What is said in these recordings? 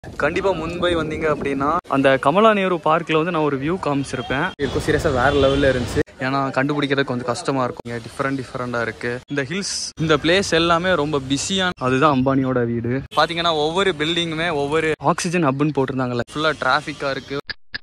கண்டிப்பாக மும்பை வந்தீங்க அப்படின்னா அந்த கமலா நேரு பார்க்கில் வந்து நான் ஒரு வியூ காமிச்சிருப்பேன் இருக்கும் சீரியஸாக வேற லெவலில் இருந்துச்சு ஏன்னா கண்டுபிடிக்கிறதுக்கு கொஞ்சம் கஷ்டமாக இருக்கும் இங்கே டிஃப்ரெண்ட் டிஃப்ரெண்டாக இருக்குது இந்த ஹில்ஸ் இந்த பிளேஸ் எல்லாமே ரொம்ப பிஸியான அதுதான் அம்பானியோட வீடு பார்த்தீங்கன்னா ஒவ்வொரு பில்டிங்குமே ஒவ்வொரு ஆக்சிஜன் ஹப்னு போட்டிருந்தாங்கல்ல ஃபுல்லாக டிராஃபிக்காக இருக்குது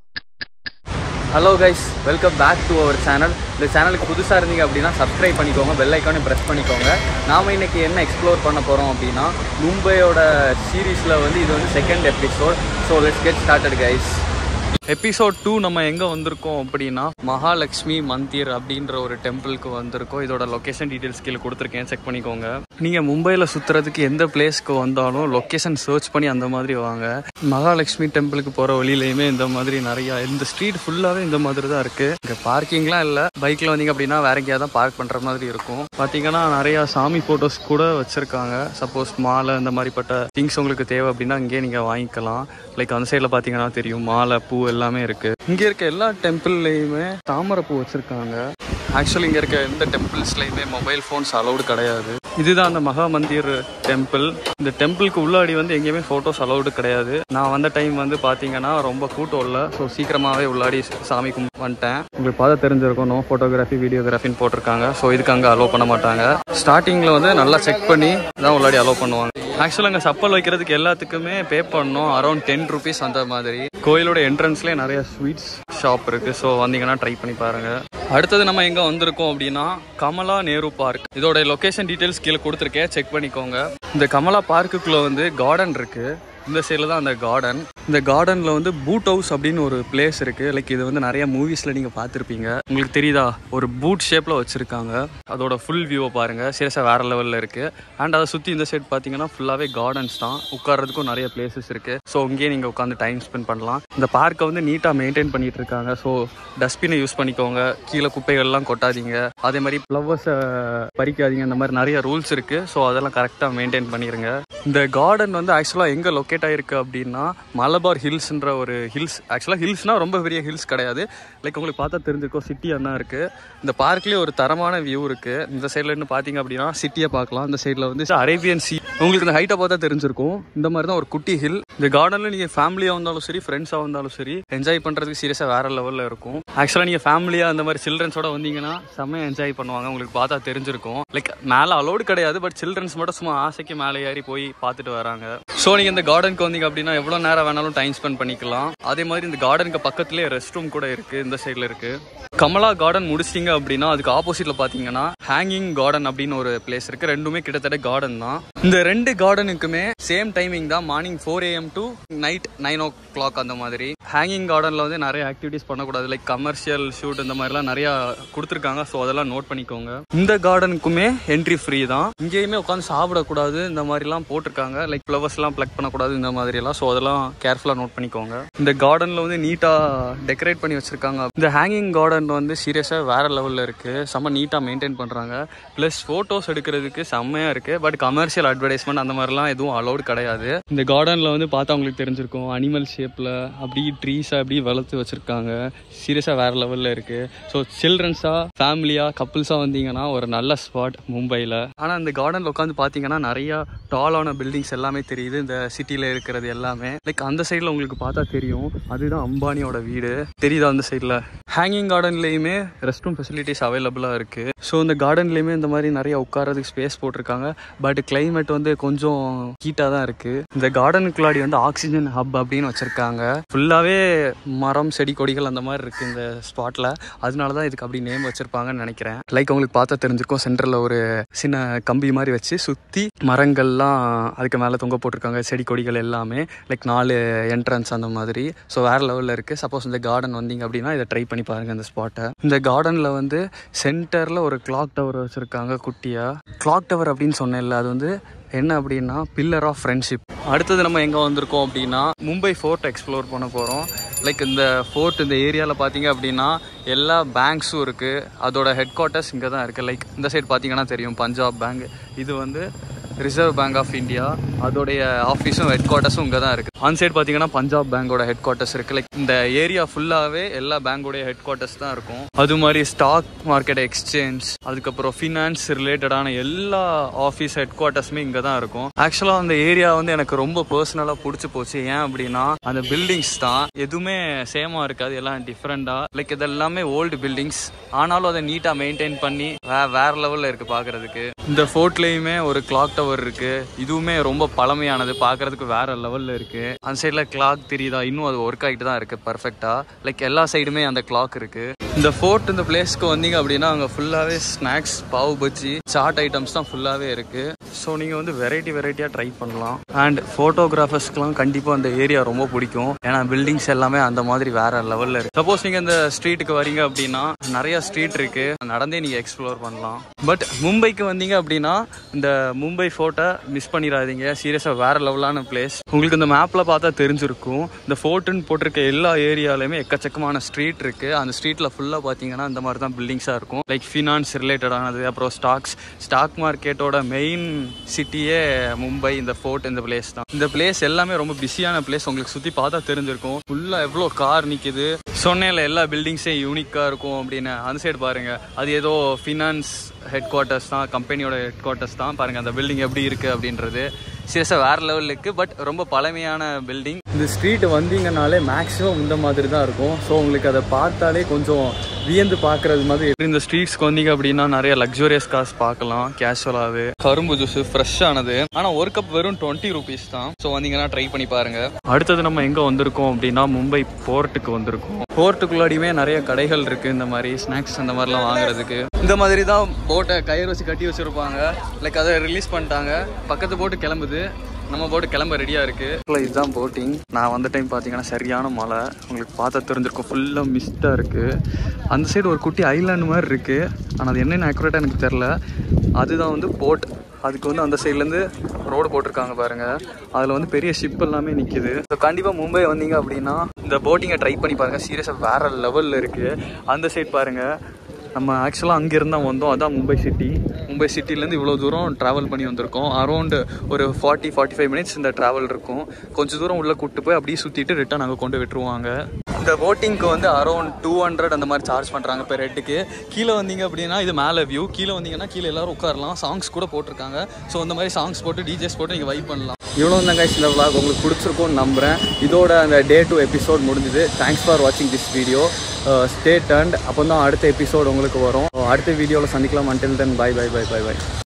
hello guys welcome back to our channel இந்த சேனலுக்கு புதுசாக இருந்தீங்க அப்படின்னா சப்ஸ்கிரைப் பண்ணிக்கோங்க பெல் ஐக்கானே ப்ரெஸ் பண்ணிக்கோங்க நாம் இன்னைக்கு என்ன எக்ஸ்ப்ளோர் பண்ண போகிறோம் அப்படின்னா மும்பையோட சீரீஸில் வந்து இது வந்து second episode so let's get started guys episode two நம்ம எங்கே வந்திருக்கோம் அப்படின்னா மகாலட்சுமி மந்திர் அப்படின்ற ஒரு டெம்பிளுக்கு வந்திருக்கோம் இதோட லொக்கேஷன் டீட்டெயில்ஸ் கீழே கொடுத்துருக்கேன் செக் பண்ணிக்கோங்க நீங்கள் மும்பையில் சுற்றுறதுக்கு எந்த பிளேஸ்க்கு வந்தாலும் லொக்கேஷன் சர்ச் பண்ணி அந்த மாதிரி வாங்க மகாலட்சுமி டெம்பிளுக்கு போகிற வழியிலையுமே இந்த மாதிரி நிறையா இந்த ஸ்ட்ரீட் ஃபுல்லாகவே இந்த மாதிரி தான் இருக்குது இங்கே பார்க்கிங்லாம் இல்லை பைக்கில் வந்தீங்க அப்படின்னா வேற எங்கேயாவது தான் பார்க் பண்ணுற மாதிரி இருக்கும் பார்த்தீங்கன்னா நிறையா சாமி ஃபோட்டோஸ் கூட வச்சுருக்காங்க சப்போஸ் மாலை இந்த மாதிரிப்பட்ட திங்ஸ் உங்களுக்கு தேவை அப்படின்னா இங்கேயே நீங்கள் வாங்கிக்கலாம் லைக் அந்த சைடில் பார்த்தீங்கன்னா தெரியும் மாலை பூ எல்லாமே இருக்கு இங்கே இருக்க எல்லா டெம்பிள்லையுமே தாமரை பூ வச்சிருக்காங்க ஆக்சுவலி இங்கே இருக்க எந்த டெம்பிள்ஸ்லையுமே மொபைல் ஃபோன்ஸ் அலௌடு கிடையாது இதுதான் அந்த மகா மந்திர் டெம்பிள் இந்த டெம்பிளுக்கு உள்ளாடி வந்து எங்கேயுமே ஃபோட்டோஸ் அலௌடு கிடையாது நான் வந்த டைம் வந்து பார்த்தீங்கன்னா ரொம்ப கூட்டம் இல்லை ஸோ சீக்கிரமாகவே உள்ளாடி சாமி கும் வந்துட்டேன் உங்களுக்கு பார்த்து தெரிஞ்சிருக்கும் நோ ஃபோட்டோகிராஃபி வீடியோகிராஃபின்னு போட்டிருக்காங்க ஸோ இதுக்கு அங்கே அலோவ் பண்ண மாட்டாங்க ஸ்டார்டிங்கில் வந்து நல்லா செக் பண்ணி தான் உள்ளாடி அலோவ் பண்ணுவாங்க ஆக்சுவலாக அங்கே சப்பல் வைக்கிறதுக்கு எல்லாத்துக்குமே பே பண்ணோம் அரௌண்ட் டென் ருபீஸ் அந்த மாதிரி கோயிலோட என்ட்ரன்ஸ்லேயே நிறைய ஸ்வீட்ஸ் ஷாப் இருக்கு ஸோ வந்தீங்கன்னா ட்ரை பண்ணி பாருங்க அடுத்தது நம்ம எங்கே வந்திருக்கோம் அப்படின்னா கமலா நேரு பார்க் இதோட லொகேஷன் டீட்டெயில்ஸ் கீழே கொடுத்துருக்கேன் செக் பண்ணிக்கோங்க இந்த கமலா பார்க்குக்குள்ள வந்து கார்டன் இருக்கு இந்த சைடில் தான் அந்த கார்டன் இந்த கார்டனில் வந்து பூட் ஹவுஸ் அப்படின்னு ஒரு பிளேஸ் இருக்குது லைக் இது வந்து நிறைய மூவிஸில் நீங்கள் பார்த்துருப்பீங்க உங்களுக்கு தெரியுதா ஒரு பூட் ஷேப்பில் வச்சுருக்காங்க அதோட ஃபுல் வியூவை பாருங்கள் சீரியஸாக வேறு லெவலில் இருக்குது அண்ட் அதை சுற்றி இந்த சைடு பார்த்தீங்கன்னா ஃபுல்லாகவே கார்டன்ஸ் தான் உட்கார்றதுக்கும் நிறைய பிளேசஸ் இருக்குது ஸோ இங்கேயே நீங்கள் உட்காந்து டைம் ஸ்பெண்ட் பண்ணலாம் இந்த பார்க்கை வந்து நீட்டாக மெயின்டைன் பண்ணிட்டு இருக்காங்க ஸோ டஸ்ட்பினை யூஸ் பண்ணிக்கோங்க கீழே குப்பைகள்லாம் கொட்டாதீங்க அதே மாதிரி ஃப்ளவர்ஸை பறிக்காதீங்க இந்த மாதிரி நிறைய ரூல்ஸ் இருக்குது ஸோ அதெல்லாம் கரெக்டாக மெயின்டைன் பண்ணிடுங்க இந்த கார்டன் வந்து ஆக்சுவலாக எங்கே லொக்கேட் ஆகிருக்கு அப்படின்னா மலபார் ஹில்ஸ்ன்ற ஒரு ஹில்ஸ் ஆக்சுவலாக ஹில்ஸ்னால் ரொம்ப பெரிய ஹில்ஸ் கிடையாது லைக் உங்களுக்கு பார்த்தா தெரிஞ்சிருக்கோம் சிட்டி அண்ணா இருக்குது இந்த பார்க்லேயே ஒரு தரமான வியூ இருக்குது இந்த சைடில் இருந்து பார்த்தீங்க அப்படின்னா சிட்டியை பார்க்கலாம் இந்த சைடில் வந்து அரேபியன் சி உங்களுக்கு இந்த ஹைட்டை பார்த்தா தெரிஞ்சிருக்கும் இந்த மாதிரி தான் ஒரு குட்டி ஹில் இந்த கார்டனில் நீங்கள் ஃபேமிலியாக வந்தாலும் சரி ஃப்ரெண்ட்ஸாக வந்தாலும் சரி என்ஜாய் பண்ணுறதுக்கு சீரியஸாக வேறு லெவலில் இருக்கும் ஆக்சுவலாக நீங்கள் ஃபேமிலியாக அந்த மாதிரி சில்ட்ரன்ஸோட வந்தீங்கன்னா செம்மையாக என்ஜாய் பண்ணுவாங்க உங்களுக்கு பார்த்தா தெரிஞ்சிருக்கும் லைக் மேலே அலோடு கிடையாது பட் சில்ட்ரன்ஸ் மட்டும் சும்மா ஆசைக்கு மேலே ஏறி போய் பார்த்துட்டு வராங்க ஸோ நீங்கள் இந்த கார்டனுக்கு வந்தீங்க அப்படின்னா எவ்வளோ நேரம் வேணாலும் டைம் ஸ்பெண்ட் பண்ணிக்கலாம் அதே மாதிரி இந்த கார்டனுக்கு பக்கத்துலேயே ரெஸ்ட் ரூம் கூட இருக்குது இந்த சைடில் இருக்குது கமலா கார்டன் முடிச்சிட்டிங்க அப்படின்னா அதுக்கு ஆப்போசிட்ல பாத்தீங்கன்னா ஹேங்கிங் கார்டன் அப்படின்னு ஒரு பிளேஸ் இருக்கு ரெண்டுமே கிட்டத்தட்ட கார்டன் தான் இந்த ரெண்டு கார்டனுக்குமே சேம் டைமிங் தான் morning four AM to night nine o'clock அந்த மாதிரி ஹேங்கிங் கார்டன்ல வந்து நிறைய ஆக்டிவிட்டிஸ் பண்ணக்கூடாது லைக் கமர்ஷியல் ஷூட் இந்த மாதிரிலாம் நிறைய கொடுத்துருக்காங்க ஸோ அதெல்லாம் நோட் பண்ணிக்கோங்க இந்த கார்டனுக்குமே என்ட்ரி ஃப்ரீ தான் இங்கேயுமே உட்காந்து சாப்பிடக்கூடாது இந்த மாதிரிலாம் போட்டிருக்காங்க லைக் ஃப்ளவர்ஸ்லாம் ப்ளக் பண்ணக்கூடாது இந்த மாதிரிலாம் ஸோ அதெல்லாம் கேர்ஃபுல்லாக நோட் பண்ணிக்கோங்க இந்த கார்டனில் வந்து நீட்டாக டெக்கரேட் பண்ணி வச்சிருக்காங்க இந்த ஹேங்கிங் கார்டன் வந்து சீரியஸாக வேறு லெவலில் இருக்குது செம்ம நீட்டாக மெயின்டைன் பண்ணுறாங்க ப்ளஸ் ஃபோட்டோஸ் எடுக்கிறதுக்கு செம்மையாக இருக்குது பட் கமர்ஷியல் அட்வர்டைஸ்மெண்ட் அந்த மாதிரிலாம் எதுவும் அலௌட் கிடையாது இந்த கார்டனில் வந்து பார்த்தா உங்களுக்கு தெரிஞ்சிருக்கும் அனிமல் ஷேப்பில் அப்படி ட்ரீஸை அப்படி வளர்த்து வச்சுருக்காங்க சீரியஸாக வேறு லெவலில் இருக்குது ஸோ சில்ட்ரன்ஸாக ஃபேமிலியாக கப்புள்ஸாக வந்தீங்கன்னா ஒரு நல்ல ஸ்பாட் மும்பையில் ஆனால் இந்த கார்டனில் உட்காந்து பார்த்தீங்கன்னா நிறையா டாலான பில்டிங்ஸ் எல்லாமே தெரியுது இந்த சிட்டியில் இருக்கிறது எல்லாமே லைக் அந்த சைடில் உங்களுக்கு பார்த்தா தெரியும் அதுதான் அம்பானியோட வீடு தெரியுதா அந்த சைடில் ஹேங்கிங் கார்டன்லேயுமே ரெஸ்ட் ரூம் ஃபெசிலிட்டிஸ் அவைலபிளாக இருக்குது ஸோ இந்த கார்டன்லேயுமே இந்த மாதிரி நிறைய உட்காரதுக்கு ஸ்பேஸ் போட்டிருக்காங்க பட் கிளைமேட் வந்து கொஞ்சம் ஹீட்டாக தான் இருக்குது இந்த கார்டனுக்குள்ளாடி வந்து ஆக்சிஜன் ஹப் அப்படின்னு வச்சுருக்காங்க ஃபுல்லாகவே மரம் செடி கொடிகள் அந்த மாதிரி இருக்குது இந்த ஸ்பாட்டில் அதனால தான் இதுக்கு அப்படி நேம் வச்சுருப்பாங்கன்னு நினைக்கிறேன் லைக் உங்களுக்கு பார்த்தா தெரிஞ்சிருக்கும் சென்டரில் ஒரு சின்ன கம்பி மாதிரி வச்சு சுற்றி மரங்கள்லாம் அதுக்கு மேலே தொங்க போட்டிருக்காங்க செடி கொடிகள் எல்லாமே லைக் நாலு என்ட்ரன்ஸ் அந்த மாதிரி ஸோ வேறு லெவலில் இருக்குது சப்போஸ் இந்த கார்டன் வந்தீங்க அப்படின்னா இதை ட்ரை பண்ணி பாருங்கள் இந்த ஸ்பாட்டை இந்த கார்டனில் வந்து சென்டரில் ஒரு கிளாக் டவர் வச்சுருக்காங்க குட்டியாக கிளாக் டவர் அப்படின்னு சொன்னேன்ல அது வந்து என்ன அப்படின்னா பில்லர் ஆஃப் ஃப்ரெண்ட்ஷிப் அடுத்தது நம்ம எங்கே வந்திருக்கோம் அப்படின்னா மும்பை ஃபோர்ட் எக்ஸ்ப்ளோர் பண்ண போகிறோம் லைக் இந்த ஃபோர்ட் இந்த ஏரியாவில் பார்த்தீங்க அப்படின்னா எல்லா பேங்க்ஸும் இருக்குது அதோட ஹெட் குவார்ட்டர்ஸ் இங்கே தான் இருக்குது லைக் இந்த சைடு பார்த்தீங்கன்னா தெரியும் பஞ்சாப் பேங்க் இது வந்து ரிசர்வ் பேங்க் ஆஃப் இந்தியா அதோடைய ஆஃபீஸும் ஹெட் குவார்ட்டர்ஸும் இங்கே தான் இருக்குது ஆன் சைட் பார்த்தீங்கன்னா பஞ்சாப் பேங்கோட ஹெட் குவார்ட்டர்ஸ் இருக்குது லைக் இந்த ஏரியா ஃபுல்லாகவே எல்லா பேங்கோடைய ஹெட் குவார்ட்டர்ஸ் தான் இருக்கும் அது மாதிரி ஸ்டாக் மார்க்கெட் எக்ஸ்சேஞ்ச் அதுக்கப்புறம் ஃபினான்ஸ் ரிலேட்டடான எல்லா ஆஃபீஸ் ஹெட் குவார்ட்டர்ஸுமே இங்கே தான் இருக்கும் ஆக்சுவலாக அந்த ஏரியா வந்து எனக்கு ரொம்ப பர்சனலாக பிடிச்சி போச்சு ஏன் அப்படின்னா அந்த பில்டிங்ஸ் தான் எதுவுமே சேமாக இருக்காது எல்லாம் டிஃப்ரெண்டாக லைக் இதெல்லாமே ஓல்டு பில்டிங்ஸ் ஆனாலும் அதை நீட்டாக மெயின்டைன் பண்ணி வே வேற லெவலில் இருக்குது பார்க்குறதுக்கு இந்த ஃபோர்ட்லேயுமே ஒரு கிளாக் டவர் இருக்குது இதுவுமே ரொம்ப பழமையானது பார்க்குறதுக்கு வேற லெவலில் இருக்குது அந்த சைடில் கிளாக் தெரியுதா இன்னும் அது ஒர்க் ஆகிட்டு தான் இருக்குது பர்ஃபெக்டாக லைக் எல்லா சைடுமே அந்த கிளாக் இருக்குது இந்த ஃபோர்ட் இந்த பிளேஸ்க்கு வந்தீங்க அப்படின்னா அங்கே ஃபுல்லாகவே ஸ்நாக்ஸ் பாவு பஜ்ஜி சாட் ஐட்டம்ஸ் தான் ஃபுல்லாகவே இருக்குது ஸோ நீங்கள் வந்து வெரைட்டி வெரைட்டியாக ட்ரை பண்ணலாம் அண்ட் ஃபோட்டோகிராஃபர்ஸ்க்குலாம் கண்டிப்பாக அந்த ஏரியா ரொம்ப பிடிக்கும் ஏன்னா பில்டிங்ஸ் எல்லாமே அந்த மாதிரி வேற லெவலில் இருக்கு சப்போஸ் நீங்கள் இந்த ஸ்ட்ரீட்டுக்கு வரீங்க அப்படின்னா நிறைய ஸ்ட்ரீட் இருக்கு நடந்தே நீங்கள் எக்ஸ்ப்ளோர் பண்ணலாம் பட் மும்பைக்கு வந்தீங்க அப்படின்னா இந்த மும்பை ஃபோர்ட்டை மிஸ் பண்ணிடாதீங்க சீரியஸாக வேற லெவலான பிளேஸ் உங்களுக்கு இந்த மேப்பில் பார்த்தா தெரிஞ்சிருக்கும் இந்த ஃபோர்ட்டுன்னு போட்டிருக்க எல்லா ஏரியாலையுமே எக்கச்சக்கமான ஸ்ட்ரீட் இருக்கு அந்த ஸ்ட்ரீட்டில் ஃபுல்லாக பார்த்தீங்கன்னா இந்த மாதிரி தான் பில்டிங்ஸாக இருக்கும் லைக் ஃபினான்ஸ் ரிலேட்டடானது அப்புறம் ஸ்டாக்ஸ் ஸ்டாக் மார்க்கெட்டோட மெயின் சிட்டியே மும்பை இந்த ஃபோர்ட் இந்த பிளேஸ் தான் இந்த பிளேஸ் எல்லாமே ரொம்ப பிஸியான பிளேஸ் உங்களுக்கு சுற்றி பார்த்தா தெரிஞ்சிருக்கும் ஃபுல்லாக எவ்வளோ கார் நிற்கிது சொன்னேன்ல எல்லா பில்டிங்ஸே யூனிக்காக இருக்கும் அப்படின்னு அந்த சைடு பாருங்க அது ஏதோ ஃபினான்ஸ் ஹெட் குவார்ட்டர்ஸ் தான் கம்பெனியோட ஹெட் குவார்ட்டர்ஸ் தான் பாருங்க அந்த பில்டிங் எப்படி இருக்கு அப்படின்றது சீரியஸாக வேற லெவலில் இருக்குது பட் ரொம்ப பழமையான பில்டிங் இந்த ஸ்ட்ரீட் வந்தீங்கனாலே மேக்ஸிமம் இந்த மாதிரி தான் இருக்கும் ஸோ உங்களுக்கு அதை பார்த்தாலே கொஞ்சம் வியந்து பார்க்கறது மாதிரி இந்த ஸ்ட்ரீட்ஸ்க்கு வந்தீங்க அப்படின்னா நிறைய லக்ஸுரியஸ் கார்ஸ் பார்க்கலாம் கேஷுவலாகவே கரும்பு ஜூஸ் ஃப்ரெஷ்ஷானது ஆனால் ஒரு கப் வெறும் டுவெண்ட்டி ருபீஸ் தான் ஸோ வந்தீங்கன்னா ட்ரை பண்ணி பாருங்க அடுத்தது நம்ம எங்கே வந்திருக்கோம் அப்படின்னா மும்பை போர்ட்டுக்கு வந்திருக்கோம் போர்ட்டுக்குள்ளாடியுமே நிறைய கடைகள் இருக்கு இந்த மாதிரி ஸ்நாக்ஸ் அந்த மாதிரிலாம் வாங்குறதுக்கு இந்த மாதிரி தான் போட்டை கயிறு வச்சு கட்டி வச்சிருப்பாங்க லைக் அதை ரிலீஸ் பண்ணிட்டாங்க பக்கத்து போட்டு கிளம்புது நம்ம போட்டு கிளம்ப ரெடியாக இருக்குது இதுதான் போட்டிங் நான் வந்த டைம் பார்த்தீங்கன்னா சரியான மழை உங்களுக்கு பார்த்தா தெரிஞ்சிருக்கும் ஃபுல்லாக மிஸ்டாக இருக்குது அந்த சைடு ஒரு குட்டி ஐலாண்டு மாதிரி இருக்குது ஆனால் அது என்னென்ன ஆக்குரேட்டாக எனக்கு தெரில அதுதான் வந்து போட் அதுக்கு வந்து அந்த சைட்லேருந்து ரோடு போட்டிருக்காங்க பாருங்க அதில் வந்து பெரிய ஷிப் எல்லாமே நிற்கிது ஸோ கண்டிப்பாக மும்பை வந்தீங்க அப்படின்னா இந்த போட்டிங்கை ட்ரை பண்ணி பாருங்கள் சீரியஸாக வேற லெவலில் இருக்குது அந்த சைட் பாருங்கள் நம்ம ஆக்சுவலாக அங்கேருந்து தான் வந்தோம் அதான் மும்பை சிட்டி மும்பை சிட்டிலேருந்து இவ்வளோ தூரம் ட்ராவல் பண்ணி வந்திருக்கோம் அரௌண்டு ஒரு ஃபார்ட்டி ஃபார்ட்டி ஃபைவ் மினிட்ஸ் இந்த ட்ராவல் இருக்கும் கொஞ்சம் தூரம் உள்ளே கூப்பிட்டு போய் அப்படியே சுற்றிட்டு ரிட்டன் அங்கே கொண்டு விட்டுருவாங்க இந்த போட்டிங்க்கு வந்து அரௌண்ட் டூ ஹண்ட்ரட் அந்த மாதிரி சார்ஜ் பண்ணுறாங்க பெர் ஹெட்டுக்கு கீழே வந்தீங்க அப்படின்னா இது மேலே வியூ கீழே வந்தீங்கன்னா கீழே எல்லாரும் உட்காரலாம் சாங்ஸ் கூட போட்டிருக்காங்க ஸோ இந்த மாதிரி சாங்ஸ் போட்டு டிஜேஸ் போட்டு நீங்கள் வைப் பண்ணலாம் இவ்வளோ தான் கைஸ் இந்த vlog உங்களுக்கு பிடிச்சிருக்கும்னு நம்புகிறேன் இதோட அந்த டே டூ எபிசோட் முடிஞ்சுது தேங்க்ஸ் ஃபார் வாட்சிங் திஸ் வீடியோ ஸ்டே டர்ன்ட் அப்போ தான் அடுத்த எபிசோட் உங்களுக்கு வரும் அடுத்த வீடியோவில் சந்திக்கலாம் until then bye bye bye bye by